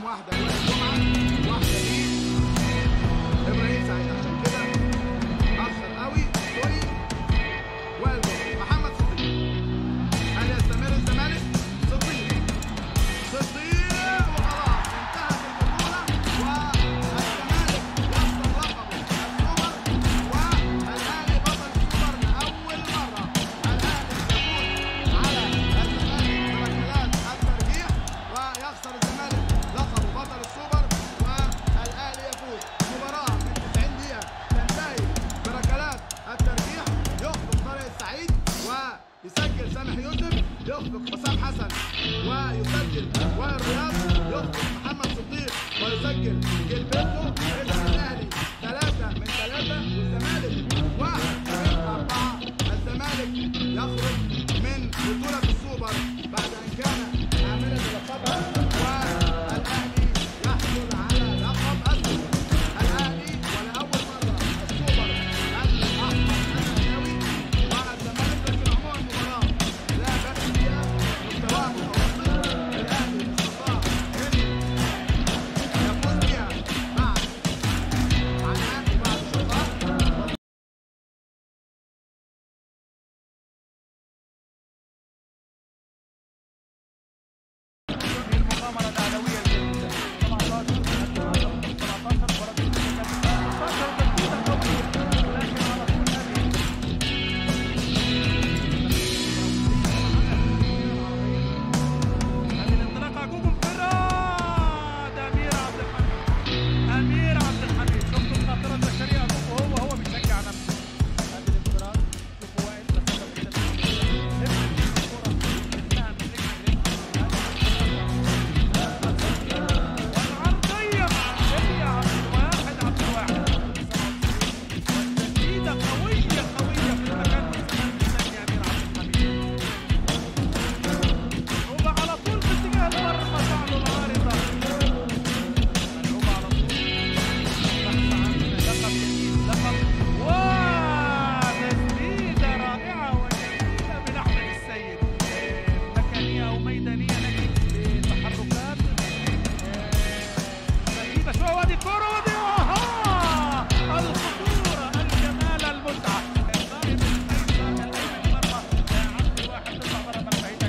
واحده لوائل جمعه واحده ليه ابراهيم سعيد عشان كده اخر قوي سوري وائل جمعه محمد صديق هل يستمر الزمالك صديق صديق وخلاص انتهت البطوله والزمالك يحصل لقبه السوبر والاهلي بطل السوبر لاول مره الاهلي يفوز على الزمالك بركلات الترجيح ويخسر الزمالك لقبه بطل السوبر والاهلي يفوز مباراه من 90 دقيقه تنتهي بركلات الترجيح يخطف طارق السعيد ويسجل سامح يوسف يخطف حسام حسن ويسجل وائل رياض يخطف محمد صديق ويسجل جilberto اذا الاهلي ثلاثه من ثلاثه والزمالك واحد من اربعه الزمالك يخرج من بطوله السوبر بعد ان كان عاملا للقبها والاهلي يحصل على لقب السوبر الاهلي ولاول مره السوبر الاحمر الاسيوي والزمالك لكن عموما المباراه لا باس فيها مستواه متوسط الاهلي استطاع ان يفوز بها بعد عناء وبعد شقاق المغامرة الأهلاوية الجديدة 17 17 مباراة 16 وتسديدة قوية ولكن على طول هذه هذه الانطلاقة جوجل فراد أمير عبد الحميد أمير عبد الحميد شفتوا الخاطرة البشرية أبوه هو هو بيشجع نفسه هذه الانفراد شوفوا وائل تسلل كده الكرة انتهى من رجل والعرضية معدية عبد الواحد عبد الواحد والتسديدة قوية قوية في المكان المستني يا أمير عبد الحميد ملعوبة على طول في اتجاه المرمى فعلوا العارضة ملعوبة على طول بحث عن لقب جديد لقب وتسديدة رائعة وجميلة من أحمد السيد مكانية أو ميدانية نجد بتحركات غريبة شوية وادي الكورة وادي اها الخطورة الجمال المتعة ضارب الايمن الايمن مرة عبد الواحد تطلع بره مرمى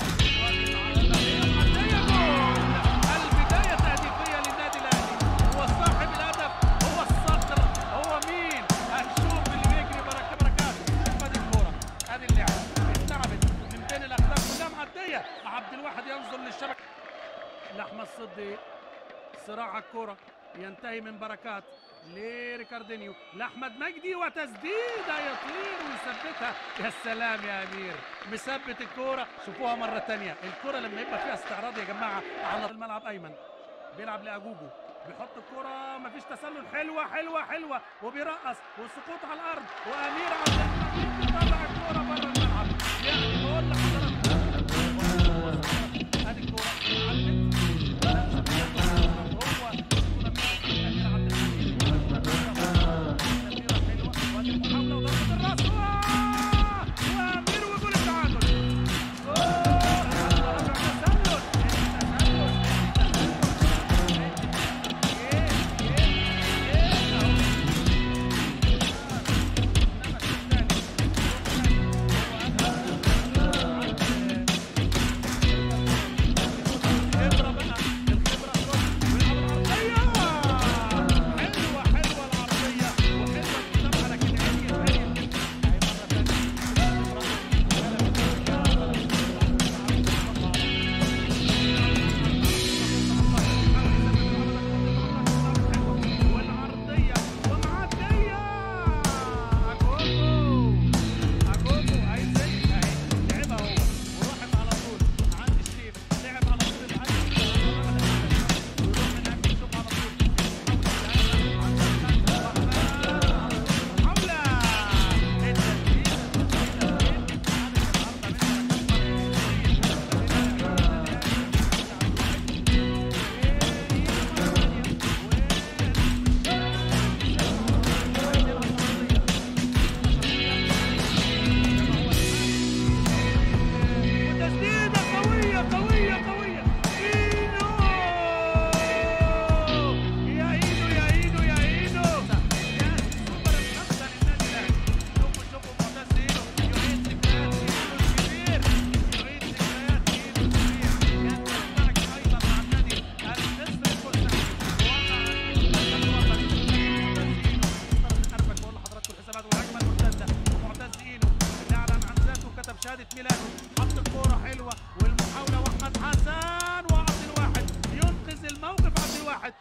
البداية تهديفية للنادي الأهلي هو صاحب الهدف هو الصقر هو مين هنشوف اللي بيجري بركة بركات شوف ادي الكورة ادي اللعبة اتلعبت من بين الأقدام كلها معدية عبد الواحد ينظر للشبكة لأحمد صديق صراع على الكرة ينتهي من بركات لريكاردينيو لأحمد مجدي وتسديدة يطير ويثبتها يا سلام يا أمير مثبت الكرة شوفوها مرة تانية الكرة لما يبقى فيها استعراض يا جماعة على الملعب أيمن بيلعب لأجوجو بيحط الكرة مفيش تسلل حلوة حلوة حلوة وبيرقص والسقوط على الأرض وأمير عبد الحميد بيطلع الكرة بره الملعب يعني بقول لحضرتك ادي الكرة عدت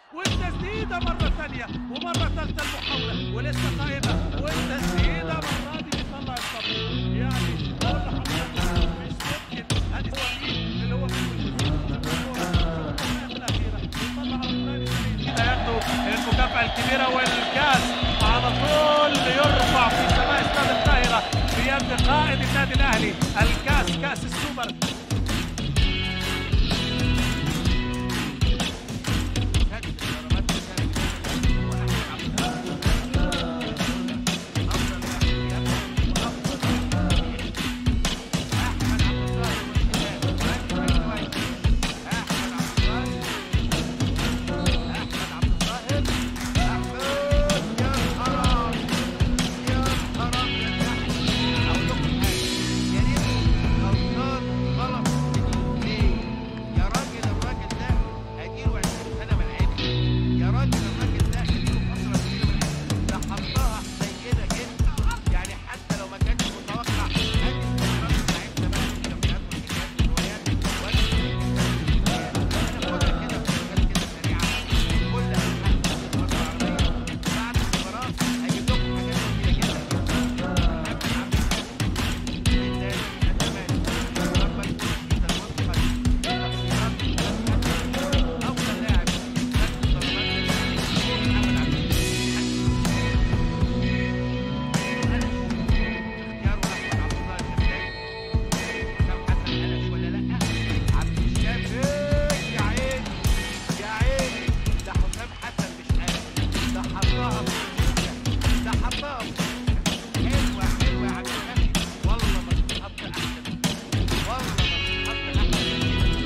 والتسديده مره ثانيه ومره ثالثه المحاوله ولسه قائمه والتسديده المره دي بيطلع الصبر يعني بقول لحضرتك مش ممكن ادي هو مين اللي هو في المكافأة الكبيرة والكاس على طول يرفع في سماء استاد القاهرة بيد قائد النادي الأهلي الكاس كاس السوبر يعني حتى لو ما كانش متوقع ادي استمرار اللعيب زمان كده في هذه الروايات وادي ناخدها كده في حاجات كده سريعه كل انحاء المنطقه العربيه بعد المباراه هجيب لكم حاجات جميله جدا افضل لاعب محمد عبد اختياره احمد عبد الله الشمساني حسام حسن انس ولا لا عبد الشام إيه يا عيني يا عيني ده حسام حسن مش انس ده حطها في ده حطها في حلوه حلوه يا عبد الشام والله ما تتحط احسن والله ما تتحط احسن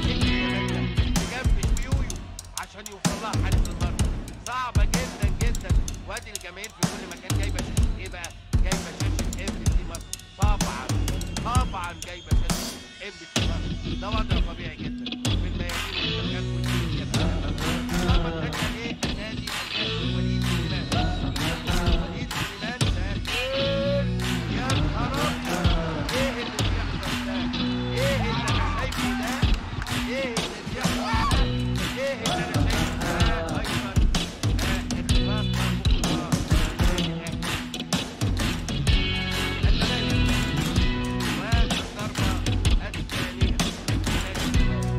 تجنب بيويو عشان يوصل لها حارس المرمى صعبه جدا جدا وادي الجماهير في كل مكان جايبه شاشه ايه بقى؟ جايبه شاشه ام سي مصر طبعا طبعا جايبه شاشه ام سي مصر ده وضع طبيعي جدا في الميادين والمكان والدنيا الطلبه الثانيه ايه؟ نادي الأهلي وليد سليمان وليد سليمان ده إيه؟ يا نهار أبيض. ايه اللي بيحصل ده؟ ايه اللي انا شايفه ده؟ ايه اللي بيحصل ده؟ ايه اللي انا شايفه ده؟ ايمن آه، اختلاف مرفوض النادي الاهلي الثمانية والضربة الثانية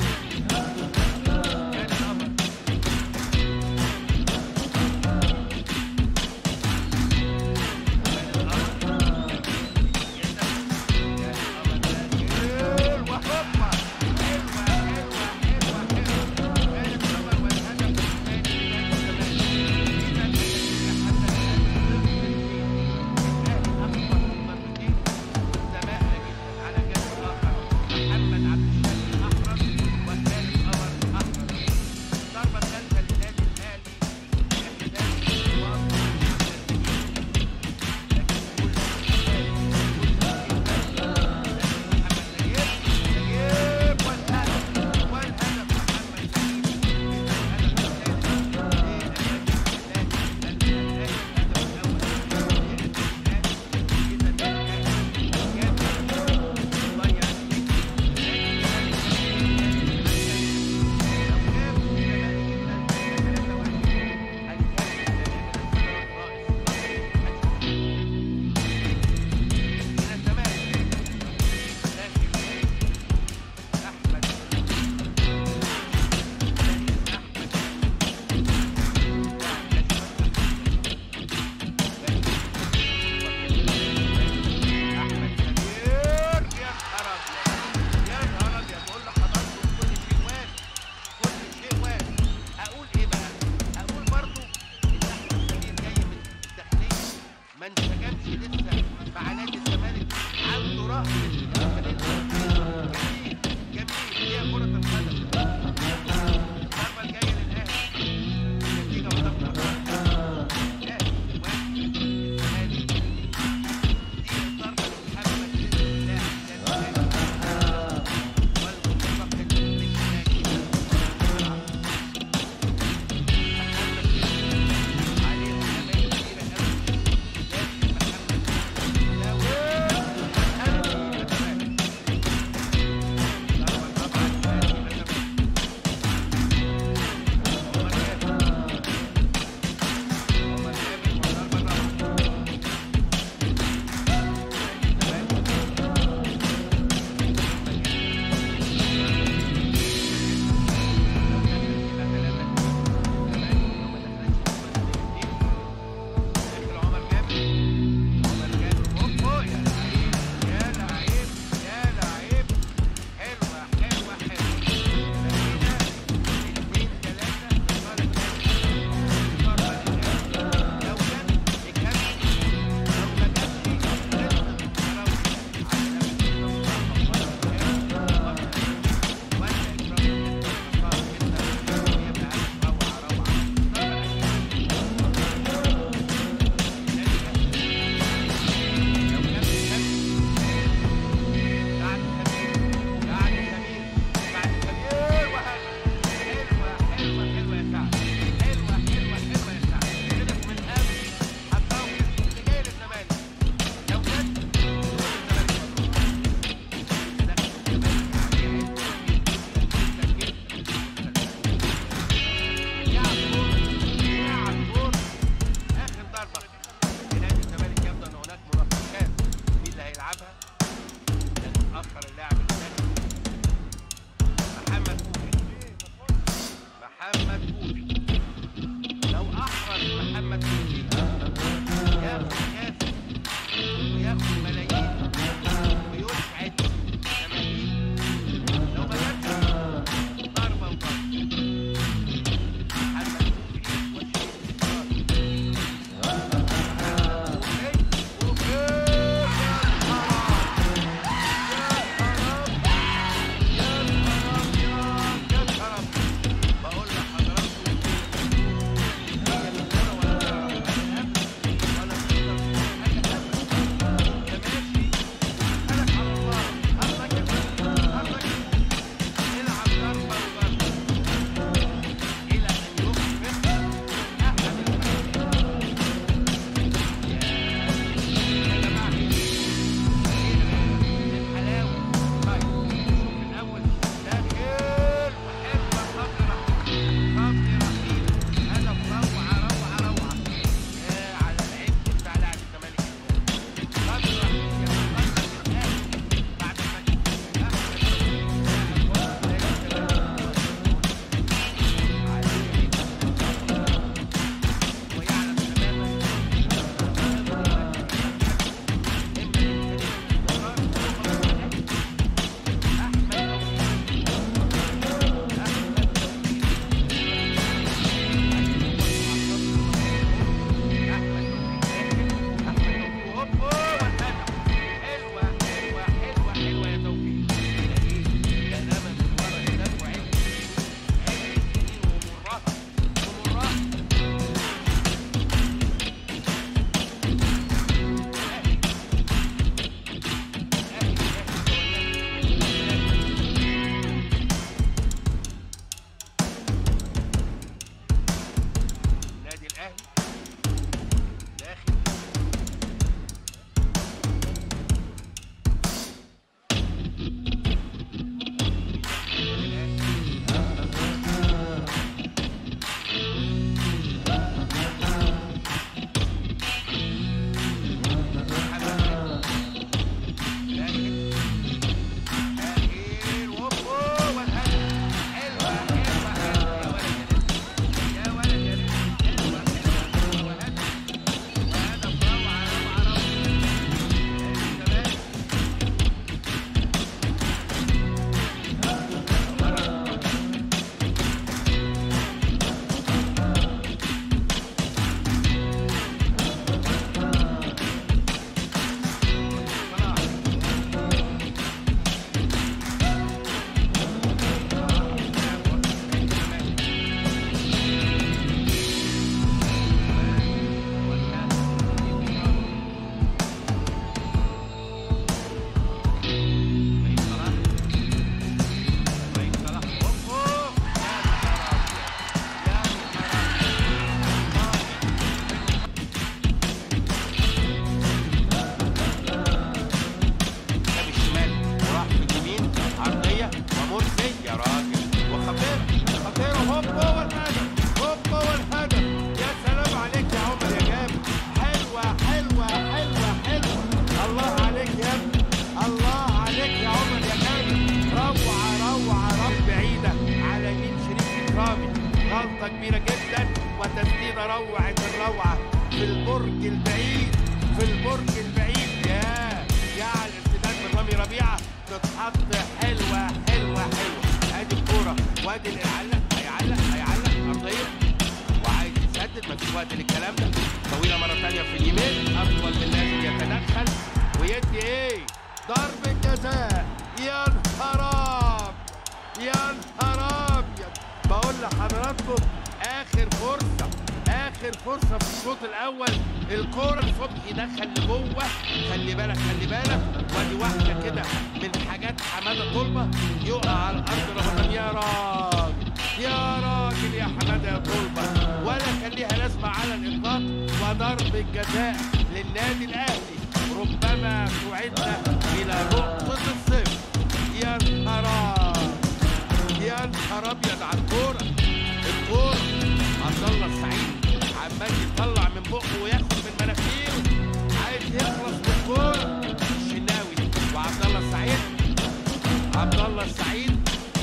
كده روعة الروعة في البرج البعيد في البرج البعيد يا يا على الارتداد من رامي ربيعة تتحط حلوة حلوة حلوة ادي الكورة وادي اللي هيعلق هيعلق هيعلق ارضية وعايز يسدد مفيش وقت للكلام ده طويلة مرة تانية في اليمين أطول من لازم يتدخل ويدي إيه؟ ضربة جزاء يا نهار أبيض يا نهار أبيض بقول لحضراتكم آخر فرصة آخر فرصة في الشوط الأول الكورة صبحي دخل لجوه خلي بالك خلي بالك وادي واحدة كده من حاجات حمادة طلبة يقع على الأرض رمضان يا راجل يا راجل يا حماده يا طلبه ولا كان ليها لازمه على الاطلاق وضرب الجزاء للنادي الاهلي ربما تعدنا الى نقطه الصفر يا نهار أبيض. يا نهار ابيض على الكوره الكوره عبد الله السعيد عمال يطلع من بقه وياخد من مناخيره عايز يخلص من الكوره الشناوي وعبد الله السعيد عبد الله السعيد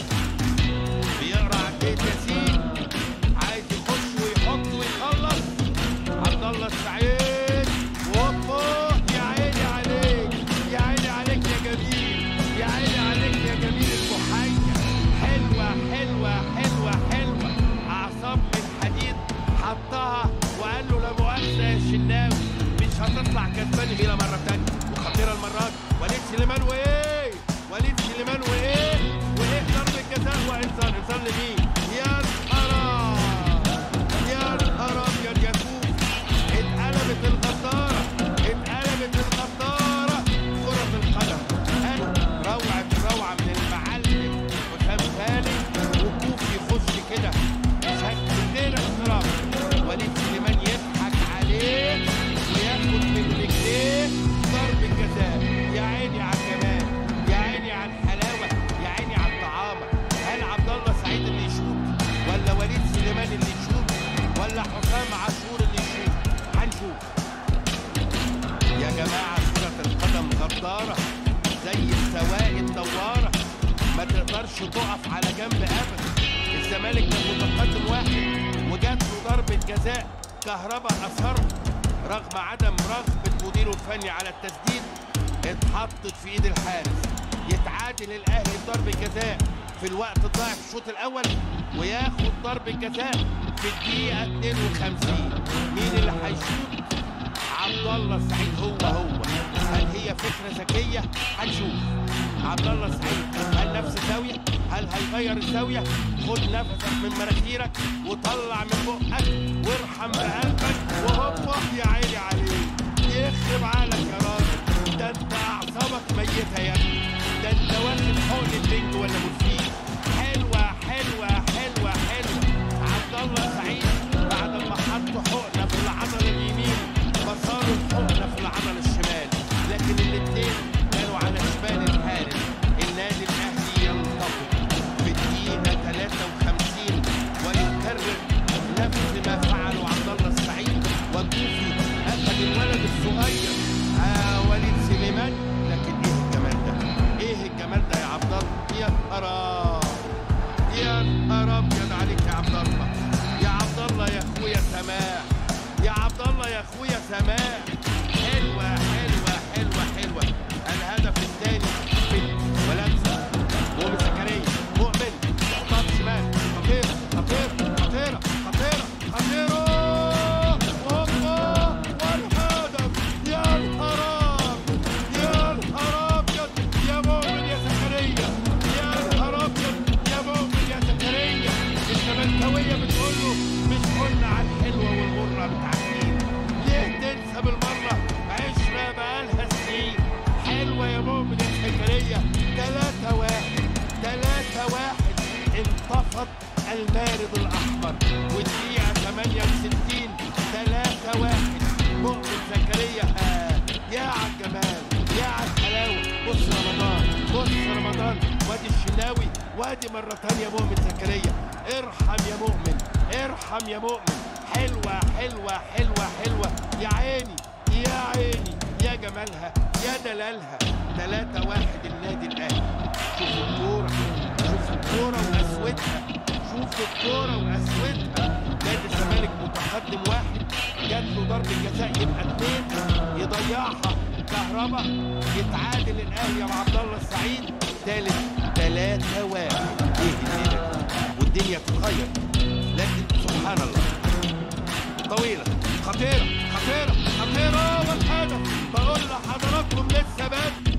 بيقرا عبد ياسين عايز يخش ويحط ويخلص عبد الله السعيد وهوبا يا عيني عليك يا عيني عليك يا جميل يا عيني عليك يا جميل المحيا حلوه حلوه حلوه حلوه اعصاب من حديد حطها وقال له لا مؤاخذه يا شناوي مش هتطلع كسبان هنا مره تانيه وخطيره المره دي وليد سليمان وايه وليد سليمان وايه وايه ضربه جزاء وانذار انذار لمين يا نهار يا نهار ابيض يا كوف اتقلبت الغداره اتقلبت الغداره كره القدم أنا روعه الروعه من المعلم وسام خالد وكوف يخش كده شكل غير احترام وليد سليمان يضحك عليه وياخد من رجليه ضرب الجزاء يا عيني على الجمال يا عيني على الحلاوه يا عيني على الطعامه هل عبد الله سعيد اللي يشوط ولا وليد سليمان اللي يشوط ولا حسام عاشور اللي يشوط هنشوف يا جماعه كره القدم غداره زي السواق الدواره ما تقدرش تقف على جنب ابدا الزمالك كان متقدم واحد وجات له ضربه جزاء كهربا اثره رغم عدم رغبه مديره الفني على التسديد اتحطت في ايد الحارس يتعادل الاهلي بضربه جزاء في الوقت الضائع في الشوط الاول وياخد ضربه جزاء في الدقيقه 52 مين اللي هيشوط عبد الله السعيد هو هو هل هي فكره ذكيه هنشوف عبد الله السعيد هل نفس الزاويه هل هيغير الزاويه خد نفسك من مناخيرك وطلع من بقك وارحم بقلبك وهوبا يا عيني عليك يخرب عقلك يا راجل ده انت اعصابك ميته يا ابني ده انت واخد حقن البنج ولا مورفين حلوه حلوه حلوه حلوه عبد الله سعيد بعد ما حطوا حقنه في العضله اليمين بصاروا الحقنه في العضله الشمال لكن الاثنين كانوا على شمال الحارس النادي الاهلي ينتقد في الدقيقه 53 ويكرر نفس ما فعله عبد الله السعيد وكوفي اخذ الولد الصغير آه وليد سليمان لكن ايه الجمال ده؟ ايه الجمال ده يا عبد الله؟ يا نهار يا نهار ابيض عليك يا عبد الله يا عبد الله يا اخويا سماح يا عبد الله يا اخويا سماح حلوه حلوه حلوه حلوه الهدف الثاني من ولنسى مؤمن زكريا مؤمن يحطها في شمال خطيره خطيره خطيره خطيره خطيره هوبا والهدف يا نهار أبيض، يا نهار ابيض يا مؤمن يا زكريا يا نهار ابيض يا مؤمن يا زكريا الزملكاويه بتقول له مش قلنا على الحلوه والمره بتاعتين ليه تنسى بالمره عشره بقالها سنين حلوه يا مؤمن يا زكريا 3 واحد 3 واحد انتفض المارد الاحمر والدقيقه 68 3 واحد مؤمن زكريا آه. يا على الجمال يا على الحلاوه بص رمضان بص رمضان وادي الشناوي وادي مره تانيه مؤمن زكريا ارحم يا مؤمن ارحم يا مؤمن حلوه حلوه حلوه حلوه يا عيني يا عيني يا جمالها يا دلالها 3 واحد النادي الاهلي شوفوا الكوره شوفوا الكوره وقسوتها شوف الكوره وقسوتها نادي الزمالك متقدم واحد جات له ضربه جزاء يبقى اثنين يضيعها كهربا يتعادل الاهلي مع عبد الله السعيد ثالث ثلاثة واحد ايه الليله دي؟ والدنيا تتغير لكن سبحان الله طويلة خطيرة خطيرة خطيرة والهدف بقول لحضراتكم لسه بدري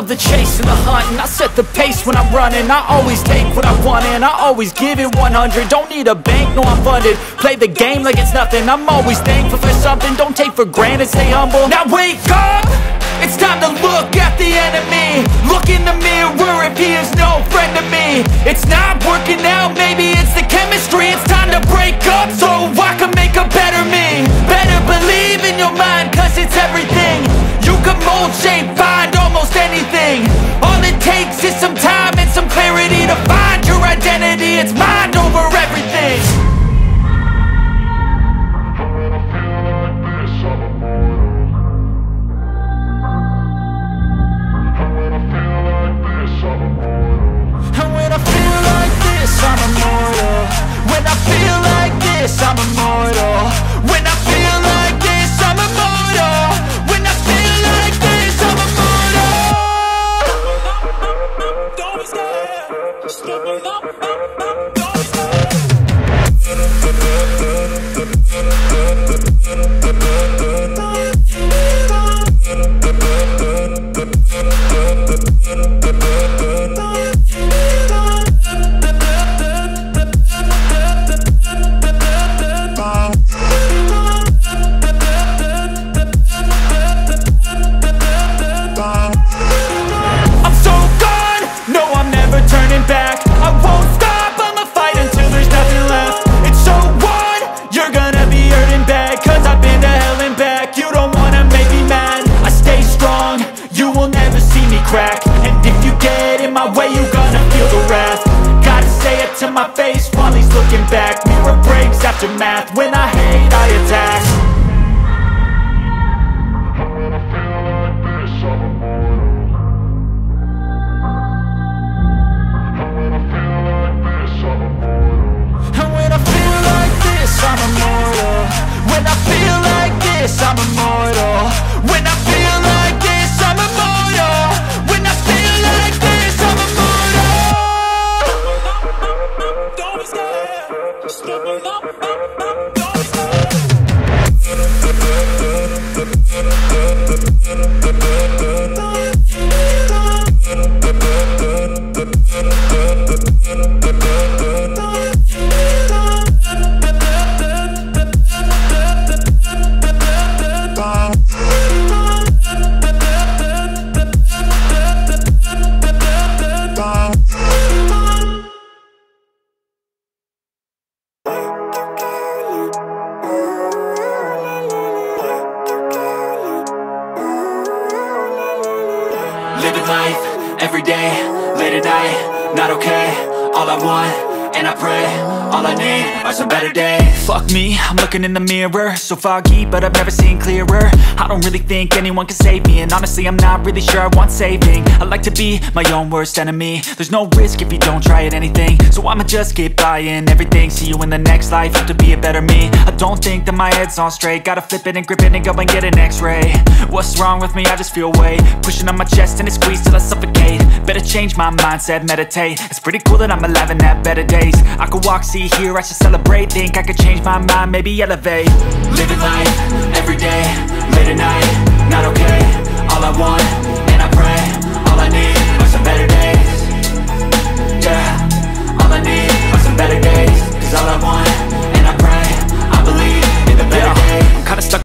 love the chase and the hunt And I set the pace when I'm running I always take what I want and I always give it 100 Don't need a bank, no I'm funded Play the game like it's nothing I'm always thankful for something Don't take for granted, stay humble Now wake up! It's time to look at the enemy Look in the mirror if he is no friend to me It's not working out, maybe it's the chemistry It's time to break up so I can make a better me Better believe in your mind cause it's everything You can mold, shape, find almost anything All it takes is some time and some clarity To find your identity, it's mind over everything And when I feel like this, I'm immortal When I feel like this, I'm immortal When I feel like this, I'm immortal When I feel like this, I'm immortal Don't be scared, just give me up, up, up, don't be scared I'm so gone, no I'm never turning back I won't stop, I'ma fight until there's nothing left It's so on, you're gonna be hurting bad Cause I've been to hell and back You don't wanna make me mad I stay strong, you will never see me crack And if you get in my way, you gonna feel the wrath Gotta say it to my face while he's looking back Mirror breaks after math, when I hate I attack And when I feel like this, I'm immortal When I feel like this, I'm immortal When I feel like this, I'm immortal When I feel like this, I'm immortal Don't be scared, just give me up, up, up, don't be scared Living life, every day, late at night, not okay All I want, and I pray, all I need are some better days Fuck me, I'm looking in the mirror So foggy, but I've never seen clearer I don't really think anyone can save me And honestly, I'm not really sure I want saving I like to be my own worst enemy There's no risk if you don't try at anything So I'ma just keep buying everything See you in the next life, have to be a better me I don't think that my head's on straight Gotta flip it and grip it and go and get an x-ray What's wrong with me? I just feel weight Pushing on my chest and it squeezes till I suffocate Better change my mindset, meditate It's pretty cool that I'm alive and have better days I could walk, see, hear, I should celebrate Think I could change my mind, maybe elevate Living life, every day